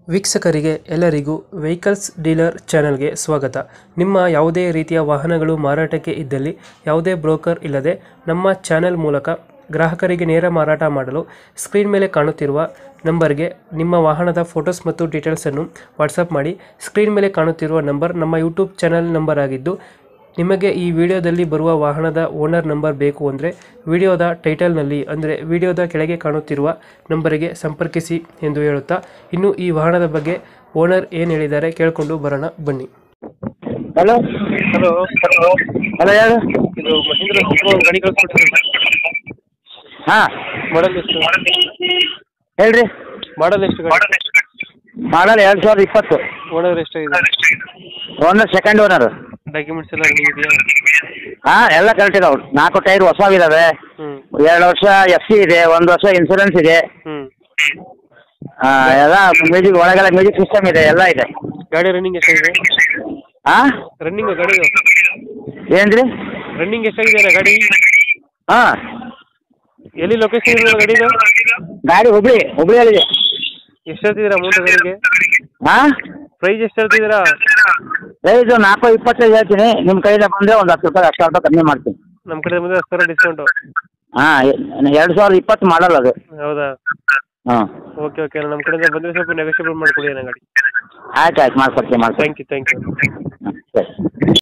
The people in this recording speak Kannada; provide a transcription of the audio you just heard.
ವೀಕ್ಷಕರಿಗೆ ಎಲ್ಲರಿಗೂ ವೆಹಿಕಲ್ಸ್ ಡೀಲರ್ ಚಾನೆಲ್ಗೆ ಸ್ವಾಗತ ನಿಮ್ಮ ಯಾವುದೇ ರೀತಿಯ ವಾಹನಗಳು ಮಾರಾಟಕ್ಕೆ ಇದ್ದಲ್ಲಿ ಯಾವುದೇ ಬ್ರೋಕರ್ ಇಲ್ಲದೆ ನಮ್ಮ ಚಾನೆಲ್ ಮೂಲಕ ಗ್ರಾಹಕರಿಗೆ ನೇರ ಮಾರಾಟ ಮಾಡಲು ಸ್ಕ್ರೀನ್ ಮೇಲೆ ಕಾಣುತ್ತಿರುವ ನಂಬರ್ಗೆ ನಿಮ್ಮ ವಾಹನದ ಫೋಟೋಸ್ ಮತ್ತು ಡೀಟೇಲ್ಸನ್ನು ವಾಟ್ಸಪ್ ಮಾಡಿ ಸ್ಕ್ರೀನ್ ಮೇಲೆ ಕಾಣುತ್ತಿರುವ ನಂಬರ್ ನಮ್ಮ ಯೂಟ್ಯೂಬ್ ಚಾನೆಲ್ ನಂಬರ್ ಆಗಿದ್ದು ನಿಮಗೆ ಈ ವಿಡಿಯೋದಲ್ಲಿ ಬರುವ ವಾಹನದ ಓನರ್ ನಂಬರ್ ಬೇಕು ಅಂದರೆ ವಿಡಿಯೋದ ಟೈಟಲ್ನಲ್ಲಿ ಅಂದರೆ ವಿಡಿಯೋದ ಕೆಳಗೆ ಕಾಣುತ್ತಿರುವ ನಂಬರಿಗೆ ಸಂಪರ್ಕಿಸಿ ಎಂದು ಹೇಳುತ್ತಾ ಇನ್ನು ಈ ವಾಹನದ ಬಗ್ಗೆ ಓನರ್ ಏನು ಹೇಳಿದ್ದಾರೆ ಕೇಳಿಕೊಂಡು ಬರೋಣ ಬನ್ನಿ ಹಲೋ ಹಲೋ ಹಲೋ ಯಾರು ಇದು ಮಹೇಂದ್ರ ಸುಪ್ರೋ ಗಾಡಿ ಕಳ್ಸ್ಕೊಟ್ಟಿದ್ರು ಹಾಂ ಮಾಡಲ್ ಎಷ್ಟು ಹೇಳ್ರಿ ಮಾಡಲ್ ಎಷ್ಟು ಗಾಡಿ ಮಾಡಲ್ ಎರಡು ಸಾವಿರದ ಇಪ್ಪತ್ತು ಓನರ್ ಎಷ್ಟಾಗಿದೆ ಓನರ್ ಸೆಕೆಂಡ್ ಓನರ್ ಡಾಕ್ಯುಮೆಂಟ್ಸ್ ಎಲ್ಲ ರೆಡಿ ಇದೆಯಾ ಹಾಂ ಎಲ್ಲ ಕರೆಕ್ಟ್ ಇದಾವೆ ನಾಲ್ಕು ಟೈರ್ ಹೊಸವಿದಾವೆ ಹ್ಞೂ ಎರಡು ವರ್ಷ ಎಫ್ ಸಿ ಇದೆ ಒಂದು ವರ್ಷ ಇನ್ಸೂರೆನ್ಸ್ ಇದೆ ಹ್ಞೂ ಆ, ಎಲ್ಲ ಮ್ಯೂಸಿಕ್ ಒಳಗೆಲ್ಲ ಮ್ಯೂಸಿಕ್ ಸಿಸ್ಟಮ್ ಇದೆ ಎಲ್ಲ ಇದೆ ಗಾಡಿ ರನ್ನಿಂಗ್ ಎಷ್ಟಾಗಿದೆ ಹಾಂ ರನ್ನಿಂಗ್ ಗಾಡಿ ಏನ್ರಿ ರನ್ನಿಂಗ್ ಎಷ್ಟಾಗಿದೆ ಗಾಡಿ ಹಾಂ ಎಲ್ಲಿ ಲೊಕೇಶನ್ ಇದೆ ಗಾಡಿದು ಗಾಡಿ ಹುಬ್ಳಿ ಹುಬ್ಳಿಯಲ್ಲಿದೆ ಎಷ್ಟು ಹೇಳ್ತಿದ್ದೀರಾ ಅಮೌಂಟ್ ಗಾಡಿಗೆ ಹಾಂ ಪ್ರೈಸ್ ಎಷ್ಟು ಹೇಳ್ತಿದ್ದೀರಾ ಇದು ನಾಲ್ಕು ಇಪ್ಪತ್ತೈದು ಹೇಳ್ತೀನಿ ನಿಮ್ಮ ಕೈಯಿಂದ ಬಂದರೆ ಒಂದು ಹತ್ತು ರೂಪಾಯಿ ಹತ್ತು ರೂಪಾಯಿ ಕಮ್ಮಿ ಮಾಡ್ತೀನಿ ನಮ್ಮ ಕಡೆ ಬಂದರೆ ಹತ್ತು ಸಾವಿರ ಡಿಸ್ಕೌಂಟು ಹಾಂ ಎರಡು ಸಾವಿರದ ಇಪ್ಪತ್ತು ಮಾಡಲ್ಲ ಅದು ಹೌದಾ ಹಾಂ ಓಕೆ ಓಕೆ ನಮ್ಮ ಕಡೆಯಿಂದ ಬಂದರೆ ಸ್ವಲ್ಪ ನೆಗೋಷಿಯಬಲ್ ಮಾಡಿಕೊಡಿ ಅಣ್ಣ ಗಾಡಿ ಆಯ್ತು ಆಯ್ತು ಮಾಡ್ಕೊಡ್ತೀನಿ ಮಾಡ್ಕೊಡ್ತೀನಿ ಥ್ಯಾಂಕ್ ಯು ಥ್ಯಾಂಕ್ ಯು ಹಾಂ ಸರಿ